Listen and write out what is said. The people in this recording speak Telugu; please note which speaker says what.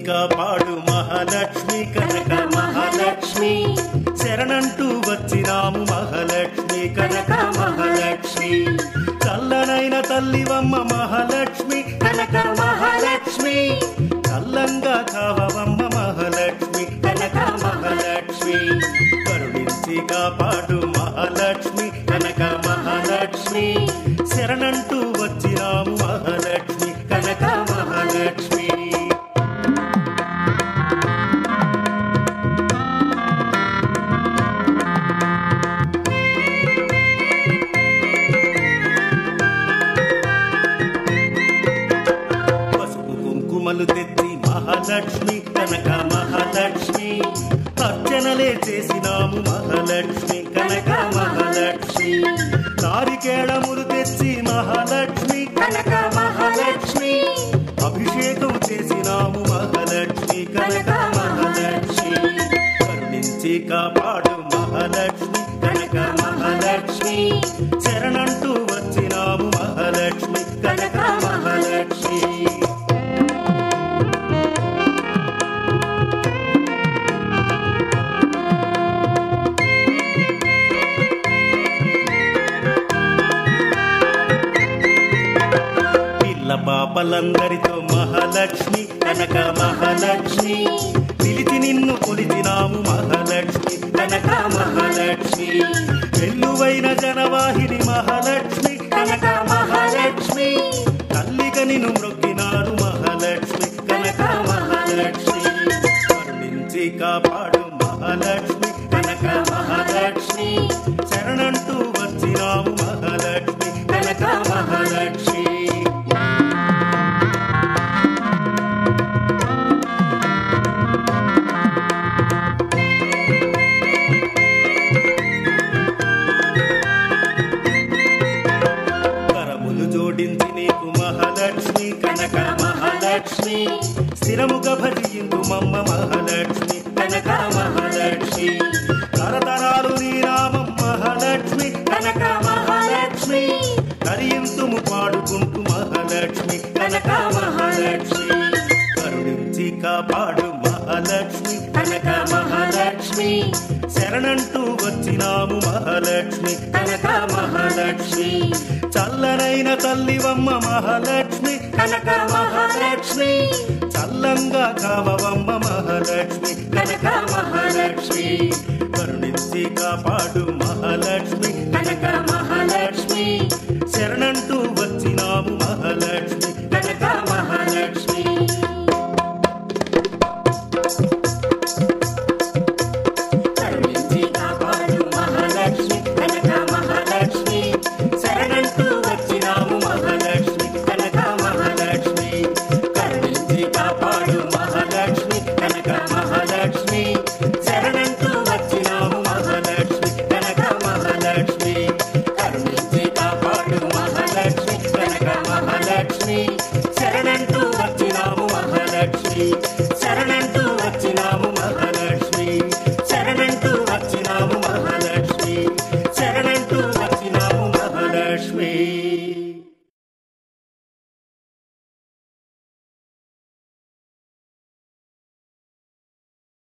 Speaker 1: కాపాడు మహాలక్ష్మి కనక మహాలక్ష్మి శరణంటూ వచ్చినాము మహాలక్ష్మి కనక మహాలక్ష్మి చల్లనైన తల్లివమ్మ మహాలక్ష్మి కనక మహాలక్ష్మి చల్లంగా కావవమ్మ మహాలక్ష్మి కనక మహాలక్ష్మి కరుణించి కాపాడు మహాలక్ష్మి కనక మహాలక్ష్మి శరణంటూ వచ్చినాము మహాలక్ష్మి కనక మహాలక్ష్మి పసుపు కుంకుమలు తెచ్చి మహాలక్ష్మి కనక మహాలక్ష్మి అర్చనలే చేసినాము మహాలక్ష్మి కనక మహాలక్ష్మి నారికేళములు తెచ్చి మహాలక్ష్మి కనక మహాలక్ష్మి అభిషేకం చేసినాము మహాలక్ష్మి కనక మహాలక్ష్మి కరుణించి కాపాడు మహాలక్ష్మి కనక మహాలక్ష్మి శరణంటూ వచ్చినాము మహాలక్ష్మి కనక మహాలక్ష్మి పిల్ల పాపలందరితో మహాలక్ష్మి కనక మహాలక్ష్మి పిలిచి నిన్ను కొలిచినాము మహాలక్ష్మి కనక మహాలక్ష్మి వెల్లువైన జనవాహిని మహాలక్ష్మి కనక మహాలక్ష్మి తల్లిగా నిన్ను మ్రొక్కినారు మహాలక్ష్మి కనక మహాలక్ష్మి కరుణించి కాపాడు మహాలక్ష్మి కనక మహాలక్ష్మి శరణంటూ వచ్చినాము మహాలక్ష్మి కనక మహాలక్ష్మి కరములు జోడించి నీకు మహాలక్ష్మి కనక మహాలక్ష్మి స్థిరముగా భజిందు మమ్మ మహాలక్ష్మి కనక మహాలక్ష్మి తరతరాలు నీ నామం మహాలక్ష్మి కనక మహాలక్ష్మి కరియంతుము పాడుకుంటూ మహాలక్ష్మి కనక మహాలక్ష్మి కరుణించి కాపాడు మహాలక్ష్మి కనక మహాలక్ష్మి శరణంటూ వచ్చినాము మహాలక్ష్మి కనక మహాలక్ష్మి చల్లనైన తల్లివమ్మ మహాలక్ష్మి కనక మహాలక్ష్మి చల్లంగా కావవమ్మ మహాలక్ష్మి కనక మహాలక్ష్మి కరుణించి కాపాడు మహాలక్ష్మి కనక మహాలక్ష్మి శరణంటూ వచ్చినాము మహాలక్ష్మి కనక మహాలక్ష్మి కరుణించి కాపాడు మహాలక్ష్మి కనక మహాలక్ష్మి శరణంటూ వచ్చినాము మహాలక్ష్మి కనక మహాలక్ష్మి కరుణించి కాపాడు మహాలక్ష్మి కనక మహాలక్ష్మి శరణంటూ వచ్చినాము మహాలక్ష్మి కనక మహాలక్ష్మి కరుణించి కాపాడు మహాలక్ష్మి కనక మహాలక్ష్మి శరణంటూ వచ్చినాము మహాలక్ష్మి శరణంటూ వచ్చినాము మహాలక్ష్మి శరణంటూ వచ్చినాము మహాలక్ష్మి శరణంటూ వచ్చినాము మహాలక్ష్మి